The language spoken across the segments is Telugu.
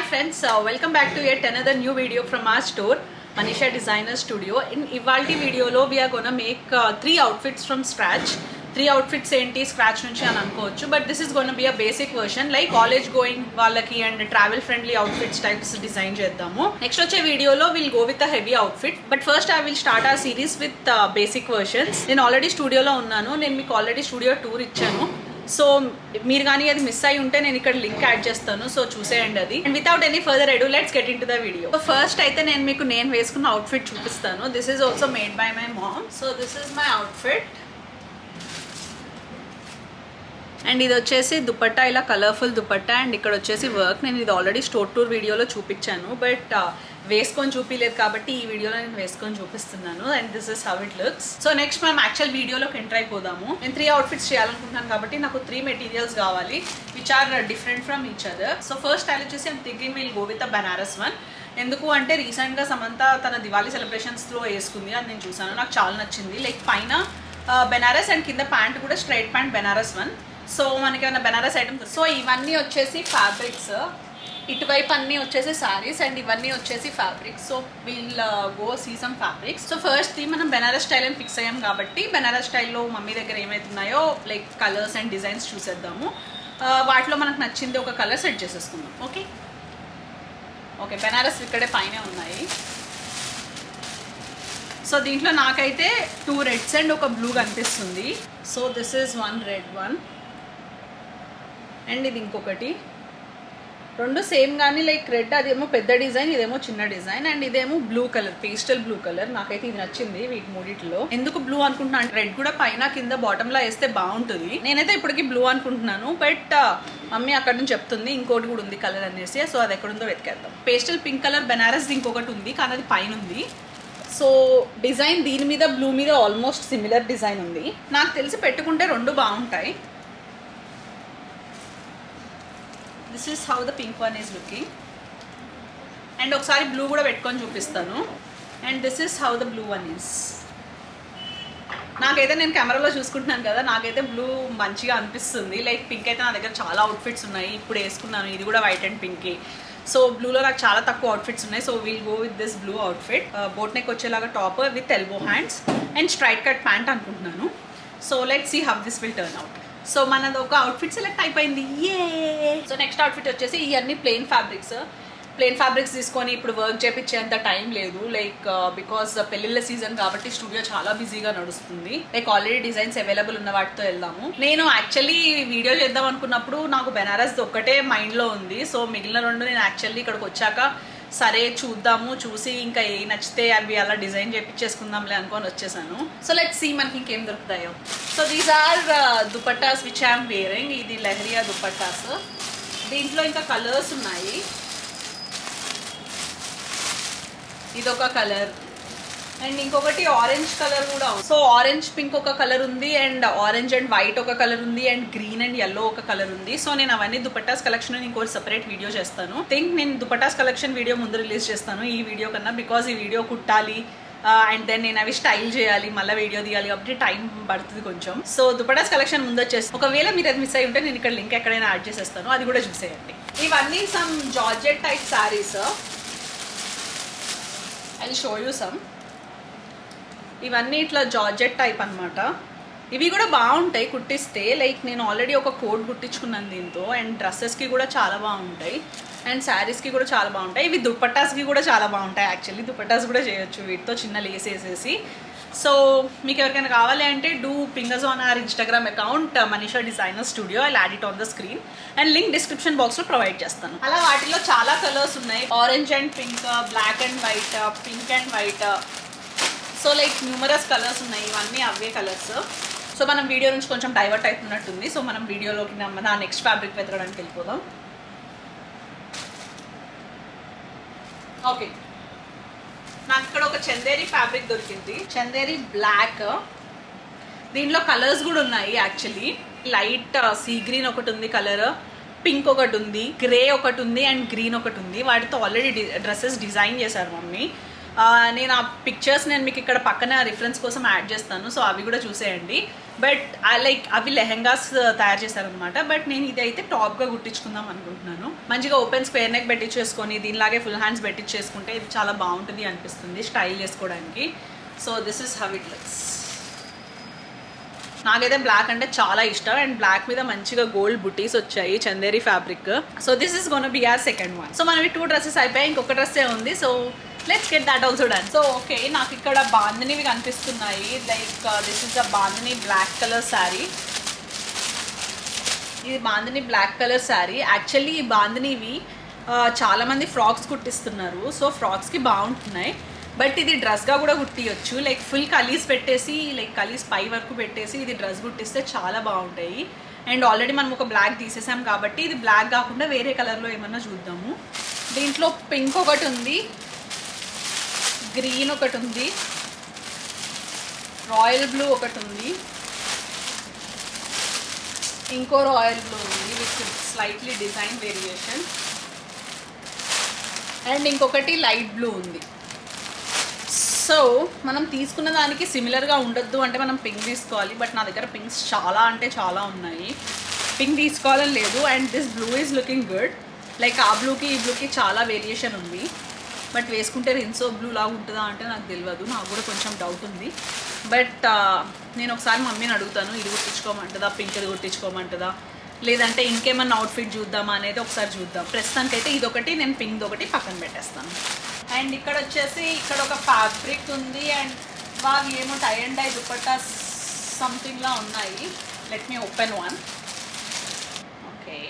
friends welcome back to yet another new video from our store Manisha designer studio in ఇవాళ వీడియోలో we're gonna make three outfits from scratch three outfits ఏంటి స్క్రాచ్ నుంచి అని అనుకోవచ్చు but this is gonna be a basic version like college going వాళ్ళకి and travel friendly outfits types design చేద్దాము నెక్స్ట్ వచ్చే వీడియోలో will go with a heavy outfit but first I will start a series with basic versions నేను ఆల్రెడీ స్టూడియోలో ఉన్నాను నేను మీకు ఆల్రెడీ స్టూడియో టూర్ ఇచ్చాను సో మీరు కానీ అది మిస్ అయి ఉంటే నేను ఇక్కడ లింక్ యాడ్ చేస్తాను సో చూసేయండి అది and without any further ado let's get into the video first అయితే నేను మీకు నేను వేసుకున్న అవుట్ఫిట్ చూపిస్తాను this is also made by my mom so this is my outfit and ఇది వచ్చేసి దుపట్టా ఇలా కలర్ఫుల్ దుపట్టా అండ్ ఇక్కడ వచ్చేసి వర్క్ నేను ఇది ఆల్రెడీ స్టోర్ టూర్ వీడియోలో చూపించాను బట్ వేసుకొని చూపించలేదు కాబట్టి ఈ వీడియోలో నేను వేసుకొని చూపిస్తున్నాను and this is how it looks so next మనం యాక్చువల్ వీడియోలోకి ఎంటర్ అయిపోదాము నేను త్రీ అవుట్ఫిట్స్ చేయాలనుకుంటున్నాను కాబట్టి నాకు త్రీ మెటీరియల్స్ కావాలి which are different from each other so first style వచ్చేసి I'm thinking will go with a Banaras one ఎందుకు అంటే రీసెంట్గా సమంత తన దివాళీ సెలబ్రేషన్స్లో వేసుకుంది అది నేను చూసాను నాకు చాలా నచ్చింది లైక్ పైన బెనారస్ అండ్ కింద ప్యాంట్ కూడా straight pant Banaras one so మనకి ఏమైనా బెనారస్ ఐటమ్స్ సో ఇవన్నీ వచ్చేసి ఫ్యాబ్రిక్స్ ఇటువైపు అన్నీ వచ్చేసి శారీస్ అండ్ ఇవన్నీ వచ్చేసి fabrics so will go see some fabrics so first మనం బెనారస్ స్టైల్ అని ఫిక్స్ అయ్యాం కాబట్టి బెనారస్ స్టైల్లో మమ్మీ దగ్గర ఏమైతున్నాయో లైక్ కలర్స్ అండ్ డిజైన్స్ చూసేద్దాము వాటిలో మనకు నచ్చింది ఒక కలర్ సెట్ చేసేసుకుందాం ఓకే ఓకే బెనారస్ ఇక్కడే పైనే ఉన్నాయి సో దీంట్లో నాకైతే టూ రెడ్స్ అండ్ ఒక బ్లూ కనిపిస్తుంది so this is one red one and ఇది ఇంకొకటి రెండు సేమ్ కానీ లైక్ రెడ్ అదేమో పెద్ద డిజైన్ ఇదేమో చిన్న డిజైన్ అండ్ ఇదేమో blue colour pastel blue colour నాకైతే ఇది నచ్చింది వీటి మూడిట్లో ఎందుకు బ్లూ అనుకుంటున్నా అంటే రెడ్ కూడా పైన కింద బాటమ్ లో వేస్తే బాగుంటుంది నేనైతే ఇప్పటికి బ్లూ అనుకుంటున్నాను బట్ మమ్మీ అక్కడ నుంచి చెప్తుంది ఇంకోటి కూడా ఉంది కలర్ అనేసి సో అది ఎక్కడుందో వెతికేద్దాం పేస్టల్ పింక్ కలర్ బెనారస్ ఇంకొకటి ఉంది కానీ అది పైన ఉంది సో డిజైన్ దీని మీద బ్లూ మీద ఆల్మోస్ట్ సిమిలర్ డిజైన్ ఉంది నాకు తెలిసి పెట్టుకుంటే రెండు బాగుంటాయి this is how the pink one is looking and ఒకసారి బ్లూ కూడా పెట్టుకొని చూపిస్తాను and this is how the blue one is నాకైతే నేను కెమెరాలో చూసుకుంటున్నాను కదా నాకైతే బ్లూ మంచిగా అనిపిస్తుంది లైక్ పింక్ అయితే నా దగ్గర చాలా అవుట్ఫిట్స్ ఉన్నాయి ఇప్పుడు వేసుకున్నాను ఇది కూడా వైట్ అండ్ పింక్ సో బ్లూలో నాకు చాలా తక్కువ అవుట్ఫిట్స్ ఉన్నాయి so will go with this blue outfit boat neck వచ్చేలాగా top with elbow hands and straight cut pant అనుకుంటున్నాను so let see how this will turn out so మనది ఒక అవుట్ఫిట్ సెలెక్ట్ అయిపోయింది ఏ సో నెక్స్ట్ అవుట్ఫిట్ వచ్చేసి ఇవన్నీ ప్లెయిన్ ఫ్యాబ్రిక్స్ ప్లెయిన్ ఫ్యాబ్రిక్స్ తీసుకొని ఇప్పుడు వర్క్ చేపించేంత టైం లేదు లైక్ బికాస్ పెళ్లిళ్ళ సీజన్ కాబట్టి స్టూడియో చాలా బిజీగా నడుస్తుంది లైక్ ఆల్రెడీ డిజైన్స్ అవైలబుల్ ఉన్న వాటితో వెళ్దాము నేను యాక్చువల్లీ వీడియో చేద్దాం అనుకున్నప్పుడు నాకు బెనారస్ ఒక్కటే మైండ్లో ఉంది సో మిగిలిన రెండు నేను యాక్చువల్లీ ఇక్కడికి వచ్చాక సరే చూద్దాము చూసి ఇంకా ఏ నచ్చితే అవి అలా డిజైన్ చేపించేసుకుందాంలే అనుకొని వచ్చేసాను సో లెట్ సీ మనకి ఇంకేం దొరుకుతాయో so these are dupattas which I'm wearing ఇది లెహరియా దుపట్టాస్ దీంట్లో ఇంకా కలర్స్ ఉన్నాయి ఇదొక కలర్ అండ్ ఇంకొకటి ఆరెంజ్ కలర్ కూడా సో ఆరెంజ్ పింక్ ఒక కలర్ ఉంది అండ్ ఆరెంజ్ అండ్ వైట్ ఒక కలర్ ఉంది అండ్ గ్రీన్ అండ్ ఎల్లో ఒక కలర్ ఉంది సో నేను అవన్నీ దుపట్టాస్ కలెక్షన్ ఇంకోటి సెపరేట్ వీడియో చేస్తాను థింక్ నేను దుపట్టాస్ కలెక్షన్ వీడియో ముందు రిలీజ్ చేస్తాను ఈ వీడియో కన్నా బికాస్ ఈ వీడియో కుట్టాలి అండ్ దెన్ నేను అవి స్టైల్ చేయాలి మళ్ళీ వీడియో తీయాలి కాబట్టి టైం పడుతుంది కొంచెం సో దుపటాస్ కలెక్షన్ ముందు వచ్చేసి ఒకవేళ మీరు అది మిస్ అయి ఉంటే నేను ఇక్కడ లింక్ ఎక్కడైనా యాడ్ చేసేస్తాను అది కూడా చూసేయండి ఇవన్నీ some georgette type saris I show you some ఇవన్నీ ఇట్లా జార్జెట్ టైప్ అనమాట ఇవి కూడా బాగుంటాయి కుట్టిస్తే లైక్ నేను ఆల్రెడీ ఒక కోట్ కుట్టించుకున్నాను దీంతో అండ్ డ్రెస్సెస్కి కూడా చాలా బాగుంటాయి అండ్ శారీస్కి కూడా చాలా బాగుంటాయి ఇవి దుపట్టాస్కి కూడా చాలా బాగుంటాయి యాక్చువల్లీ దుపట్టాస్ కూడా చేయొచ్చు వీటితో చిన్న లేస్ వేసేసి సో మీకు ఎవరికైనా కావాలి అంటే do ping us on our Instagram account Manisha designer studio I add it on the screen and link description బాక్స్లో ప్రొవైడ్ చేస్తాను అలా వాటిలో చాలా కలర్స్ ఉన్నాయి orange and pink black and white pink and white so like numerous colours ఉన్నాయి ఇవన్నీ అవే కలర్స్ సో మనం వీడియో నుంచి కొంచెం డైవర్ట్ అవుతున్నట్టుంది సో మనం వీడియోలోకి నా నెక్స్ట్ ఫ్యాబ్రిక్ వెతకడానికి వెళ్ళిపోదాం ఓకే నాకు ఇక్కడ ఒక చందేరి ఫ్యాబ్రిక్ దొరికింది చందేరి బ్లాక్ దీంట్లో కలర్స్ కూడా ఉన్నాయి యాక్చువల్లీ లైట్ సీ గ్రీన్ ఒకటి ఉంది కలర్ పింక్ ఒకటి ఉంది గ్రే ఒకటి ఉంది అండ్ గ్రీన్ ఒకటి ఉంది వాటితో ఆల్రెడీ డ్రెస్సెస్ డిజైన్ చేశారు మమ్మీ నేను ఆ పిక్చర్స్ నేను మీకు ఇక్కడ పక్కన రిఫరెన్స్ కోసం యాడ్ చేస్తాను సో అవి కూడా చూసేయండి బట్ లైక్ అవి లెహెంగాస్ తయారు చేశారనమాట బట్ నేను ఇది అయితే టాప్గా కుట్టించుకుందాం అనుకుంటున్నాను మంచిగా ఓపెన్ స్క్వేర్ నెక్ పెట్టించేసుకొని దీనిలాగే ఫుల్ హ్యాండ్స్ పెట్టించేసుకుంటే ఇది చాలా బాగుంటుంది అనిపిస్తుంది స్టైల్ చేసుకోవడానికి so this is how it looks నాకైతే బ్లాక్ అంటే చాలా ఇష్టం అండ్ బ్లాక్ మీద మంచిగా గోల్డ్ బుటీస్ వచ్చాయి Chanderi fabric so this is gonna be our second one so మనవి టూ డ్రెస్సెస్ అయిపోయాయి ఇంకొక డ్రెస్సే ఉంది so let's get that also done so okay నాకు ఇక్కడ బాందినివి కనిపిస్తున్నాయి like this is the bandhani black colour sari ఇది bandhani black colour sari actually ఈ బాందినివి ఆ, చాలా మంది ఫ్రాక్స్ కుట్టిస్తున్నారు సో ఫ్రాక్స్కి బాగుంటున్నాయి బట్ ఇది డ్రెస్గా కూడా కుట్టియొచ్చు లైక్ ఫుల్ కలీస్ పెట్టేసి లైక్ కలీస్ పై వరకు పెట్టేసి ఇది డ్రెస్ కుట్టిస్తే చాలా బాగుంటాయి అండ్ ఆల్రెడీ మనం ఒక బ్లాక్ తీసేసాం కాబట్టి ఇది బ్లాక్ కాకుండా వేరే కలర్లో ఏమన్నా చూద్దాము దీంట్లో పింక్ ఒకటి ఉంది గ్రీన్ ఒకటి ఉంది రాయల్ బ్లూ ఒకటి ఉంది ఇంకో రాయల్ బ్లూ ఉంది with slightly design variation and ఇంకొకటి లైట్ బ్లూ ఉంది సో మనం తీసుకున్న దానికి సిమిలర్గా ఉండొద్దు అంటే మనం పింక్ తీసుకోవాలి బట్ నా దగ్గర పింక్స్ చాలా అంటే చాలా ఉన్నాయి పింక్ తీసుకోవాలని లేదు and this blue is looking good like ఆ బ్లూకి ఈ బ్లూకి చాలా వేరియేషన్ ఉంది బట్ వేసుకుంటే రిన్సో బ్లూ లాగా ఉంటుందా అంటే నాకు తెలియదు నాకు కూడా కొంచెం డౌట్ ఉంది బట్ నేను ఒకసారి మమ్మీని అడుగుతాను ఇది కుట్టించుకోమంటుందా పింక్ ఇది కుట్టించుకోమంటుందా లేదంటే ఇంకేమన్నా అవుట్ఫిట్ చూద్దామా అనేది ఒకసారి చూద్దాం ప్రస్తుతానికైతే ఇదొకటి నేను పింక్ ఒకటి పక్కన పెట్టేస్తాను అండ్ ఇక్కడ వచ్చేసి ఇక్కడ ఒక ఫ్యాబ్రిక్ ఉంది అండ్ బాగా ఏమో టై అండ్ డై దుపట్టా సంథింగ్లా ఉన్నాయి let me open one okay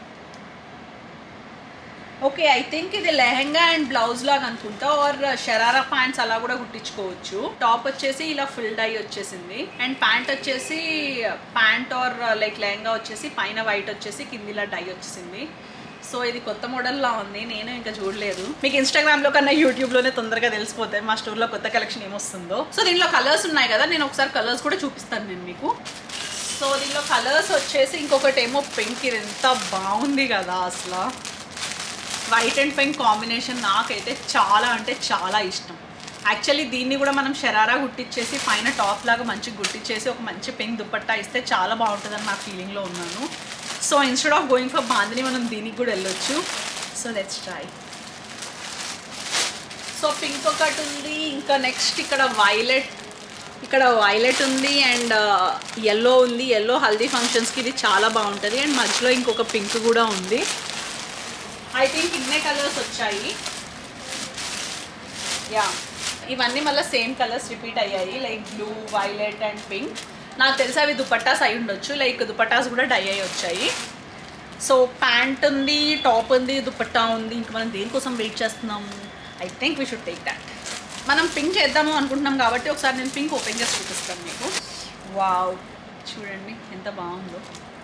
okay I think ఇది లెహెంగా అండ్ బ్లౌజ్ లాగా అనుకుంటా ఆర్ షరారా ప్యాంట్స్ అలా కూడా కుట్టించుకోవచ్చు టాప్ వచ్చేసి ఇలా ఫుల్ డై వచ్చేసింది అండ్ ప్యాంట్ వచ్చేసి ప్యాంట్ ఆర్ లైక్ లెహంగా వచ్చేసి పైన వైట్ వచ్చేసి కింద ఇలా డై వచ్చేసింది సో ఇది కొత్త మోడల్లా ఉంది నేను ఇంకా చూడలేదు మీకు ఇన్స్టాగ్రామ్ లో కన్నా యూట్యూబ్ లోనే తొందరగా తెలిసిపోతాయి మా స్టోర్ లో కొత్త కలెక్షన్ ఏమొస్తుందో సో దీంట్లో కలర్స్ ఉన్నాయి కదా నేను ఒకసారి కలర్స్ కూడా చూపిస్తాను నేను మీకు సో దీనిలో కలర్స్ వచ్చేసి ఇంకొకటి ఏమో పింక్ ఇది ఎంత బాగుంది కదా అసలు వైట్ అండ్ పింక్ కాంబినేషన్ నాకైతే చాలా అంటే చాలా ఇష్టం యాక్చువల్లీ దీన్ని కూడా మనం షరారా గుట్టించేసి పైన టాప్ లాగా మంచిగా గుట్టించేసి ఒక మంచి పింక్ దుపట్టా ఇస్తే చాలా బాగుంటుందని నా ఫీలింగ్లో ఉన్నాను so instead of going for bandhani మనం దీనికి కూడా వెళ్ళొచ్చు so let's try so pink ఒకటి ఉంది ఇంకా నెక్స్ట్ ఇక్కడ వైలెట్ ఇక్కడ వైలెట్ ఉంది అండ్ ఎల్లో ఉంది ఎల్లో హల్దీ ఫంక్షన్స్కి ఇది చాలా బాగుంటుంది అండ్ మధ్యలో ఇంకొక పింక్ కూడా ఉంది ఐ థింక్ ఇన్నే కలర్స్ వచ్చాయి యా ఇవన్నీ మళ్ళీ సేమ్ కలర్స్ రిపీట్ అయ్యాయి like blue violet and pink నాకు తెలిసి అవి దుపట్టాస్ అయి ఉండొచ్చు లైక్ దుపట్టాస్ కూడా డై అయి వచ్చాయి సో ప్యాంట్ ఉంది టాప్ ఉంది దుపట్టా ఉంది ఇంక మనం దేనికోసం వెయిట్ చేస్తున్నాము I think we should take that మనం పింక్ చేద్దాము అనుకుంటున్నాం కాబట్టి ఒకసారి నేను పింక్ ఓపెన్ చేసి చూపిస్తాను మీకు వావ్ చూడండి ఎంత బాగుందో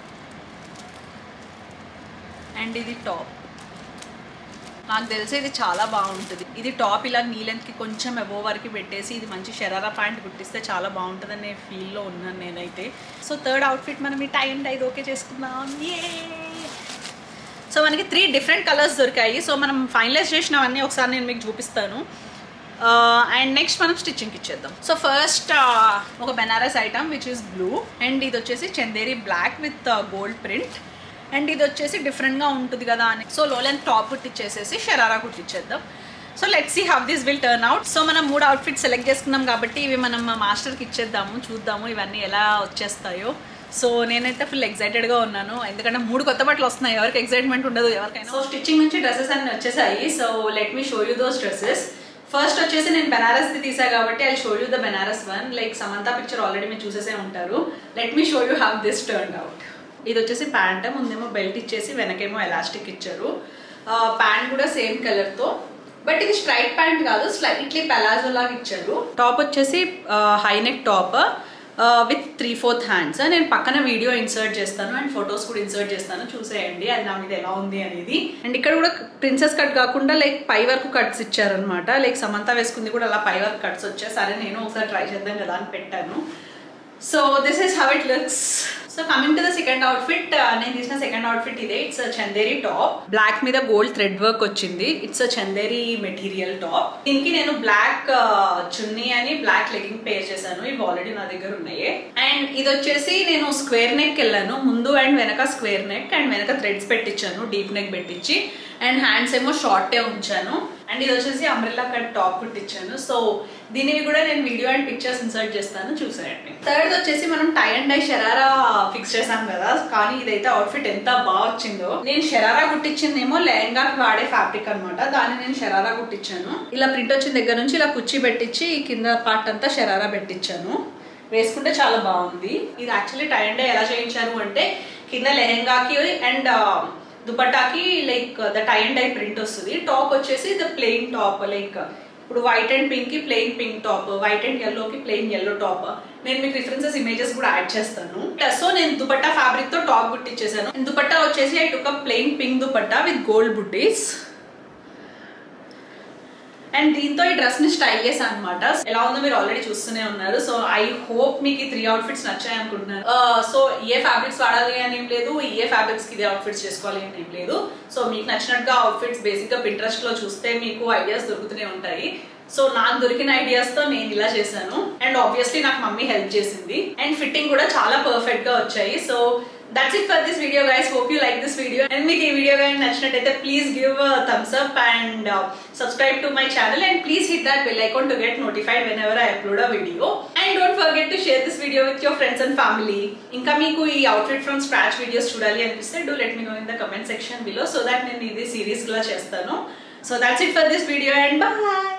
అండ్ ఇది టాప్ నాకు తెలిసి ఇది చాలా బాగుంటుంది ఇది టాప్ ఇలా నీ లెంత్కి కొంచెం అబోవ్ వరకు పెట్టేసి ఇది మంచి షరారా ప్యాంట్ కుట్టిస్తే చాలా బాగుంటుంది అనే ఫీల్లో ఉన్నాను నేనైతే సో థర్డ్ అవుట్ఫిట్ మనం ఈ టై అండ్ టై ఓకే చేసుకుందాం ఏ సో మనకి త్రీ డిఫరెంట్ కలర్స్ దొరికాయి సో మనం ఫైనలైజ్ చేసినవన్నీ ఒకసారి నేను మీకు చూపిస్తాను అండ్ నెక్స్ట్ మనం స్టిచ్చింగ్కి ఇచ్చేద్దాం సో ఫస్ట్ ఒక Banaras item which is blue and ఇది వచ్చేసి Chanderi black with gold print and ఇది వచ్చేసి డిఫరెంట్గా ఉంటుంది కదా అని సో లో లెంత్ టాప్ కుట్టించేసేసి షరారా కుట్టించేద్దాం so let see how this will turn out so మనం మూడు అవుట్ఫిట్స్ సెలెక్ట్ చేసుకున్నాం కాబట్టి ఇవి మనం మా మాస్టర్కి ఇచ్చేద్దాము చూద్దాము ఇవన్నీ ఎలా వచ్చేస్తాయో సో నేనైతే ఫుల్ ఎక్సైటెడ్గా ఉన్నాను ఎందుకంటే మూడు కొత్త బట్టలు వస్తున్నాయి ఎవరికి ఎక్సైట్మెంట్ ఉండదు ఎవరికైనా సో స్టిచ్చింగ్ నుంచి డ్రెస్సెస్ అన్ని వచ్చేసాయి so let me show you those dresses first వచ్చేసి నేను బెనారస్ ది తీసా కాబట్టి I show you the Banaras one like Samantha picture already మీరు చూసేసే ఉంటారు let me show you have this turn out ఇది వచ్చేసి ప్యాంట్ ముందేమో బెల్ట్ ఇచ్చేసి వెనకేమో ఎలాస్టిక్ ఇచ్చారు ప్యాంట్ కూడా సేమ్ కలర్తో బట్ ఇది స్ట్రైట్ ప్యాంట్ కాదు స్లైట్లీ పెలాజో లాగా ఇచ్చారు టాప్ వచ్చేసి high neck top with three fourth hands నేను పక్కన వీడియో ఇన్సర్ట్ చేస్తాను అండ్ ఫొటోస్ కూడా ఇన్సర్ట్ చేస్తాను చూసేయండి అది నా మీద ఎలా ఉంది అనేది అండ్ ఇక్కడ కూడా ప్రిన్సెస్ కట్ కాకుండా లైక్ పై వరకు కట్స్ ఇచ్చారనమాట లైక్ సమంత వేసుకుంది కూడా అలా పై వరకు కట్స్ వచ్చాయి సరే నేను ఒకసారి ట్రై చేద్దాం కదా అని పెట్టాను so this is how it looks so so coming to the second outfit నేను తీసిన సెకండ్ అవుట్ఫిట్ ఇదే ఇట్స్ చందేరి టాప్ బ్లాక్ మీద గోల్డ్ థ్రెడ్ వర్క్ వచ్చింది ఇట్స్ చందేరి మెటీరియల్ టాప్ దీనికి నేను బ్లాక్ చున్నీ అని బ్లాక్ లెగింగ్ పేర్ చేశాను ఇవి ఆల్రెడీ నా దగ్గర ఉన్నాయి అండ్ ఇది వచ్చేసి నేను స్క్వేర్ నెక్ వెళ్ళాను ముందు అండ్ వెనక స్క్వేర్ నెక్ అండ్ వెనక థ్రెడ్స్ పెట్టించాను డీప్ నెక్ పెట్టించి అండ్ హ్యాండ్స్ ఏమో షార్టే ఉంచాను అండ్ ఇది వచ్చేసి అంబ్రెల్లా కట్ టాప్ కుట్టించాను సో దీనివి కూడా నేను వీడియో అండ్ పిక్చర్స్ ఇన్సర్ట్ చేస్తాను చూసేయండి థర్డ్ వచ్చేసి మనం tie and dye sharara fix చేసాం కదా కానీ ఇదైతే అవుట్ఫిట్ ఎంత బాగా వచ్చిందో నేను షరారా కుట్టించిందేమో లెహంగాకి వాడే ఫ్యాబ్రిక్ అనమాట దాన్ని నేను షరారా కుట్టించాను ఇలా ప్రింట్ వచ్చిన దగ్గర నుంచి ఇలా కుర్చీ పెట్టించి కింద పార్ట్ అంతా షరారా పెట్టించాను వేసుకుంటే చాలా బాగుంది ఇది యాక్చువల్లీ టై అండ్ డై ఎలా చేయించాను అంటే కింద లెహంగాకి అండ్ దుపట్టాకి like the tie and dye print వస్తుంది టాప్ వచ్చేసి ద ప్లెయిన్ టాప్ లైక్ ఇప్పుడు వైట్ అండ్ పింక్ కి plain pink top white and yellow కి ప్లెయిన్ ఎల్లో టాప్ నేను మీకు రిఫరెన్సెస్ ఇమేజెస్ కూడా యాడ్ చేస్తాను సో నేను దుపట్టా ఫ్యాబ్రిక్ తో టాప్ కుట్టించేసాను దుపట్టా వచ్చేసి I took plain pink dupatta with gold buddies and దీంతో ఈ డ్రెస్ ని స్టైల్ చేశాను అనమాట ఎలా ఉందో మీరు ఆల్రెడీ చూస్తూనే ఉన్నారు సో ఐ హోప్ మీకు ఈ త్రీ అవుట్ఫిట్స్ నచ్చాయి అనుకుంటున్నాను సో ఏ ఫ్యాబ్రిక్స్ వాడాలి అని ఏం లేదు ఏ ఫ్యాబ్రిక్స్ కి ఇదే అవుట్ఫిట్స్ చేసుకోవాలి అని ఏం లేదు సో మీకు నచ్చినట్టుగా అవుట్ఫిట్స్ బేసిక్ గా పింట్రెస్ట్ లో చూస్తే మీకు ఐడియాస్ దొరుకుతూనే ఉంటాయి సో నాకు దొరికిన ఐడియాస్ తో నేను ఇలా చేశాను అండ్ ఆబ్వియస్లీ నాకు మమ్మీ హెల్ప్ చేసింది అండ్ ఫిట్టింగ్ కూడా చాలా పర్ఫెక్ట్ గా వచ్చాయి so that's it for this video guys hope you like this video and మీకు ఈ వీడియో కానీ నచ్చినట్టయితే please give thumbs up and subscribe to my channel and please hit that bell icon to get notified whenever I upload a video and don't forget to share this video with your friends and family ఇంకా మీకు ఈ అవుట్ఫిట్ ఫ్రమ్ స్క్రాచ్ వీడియోస్ చూడాలి అనిపిస్తే do let me know in the comment section below so that నేను ఇది సిరీస్ లా చేస్తాను so that's it for this video and bye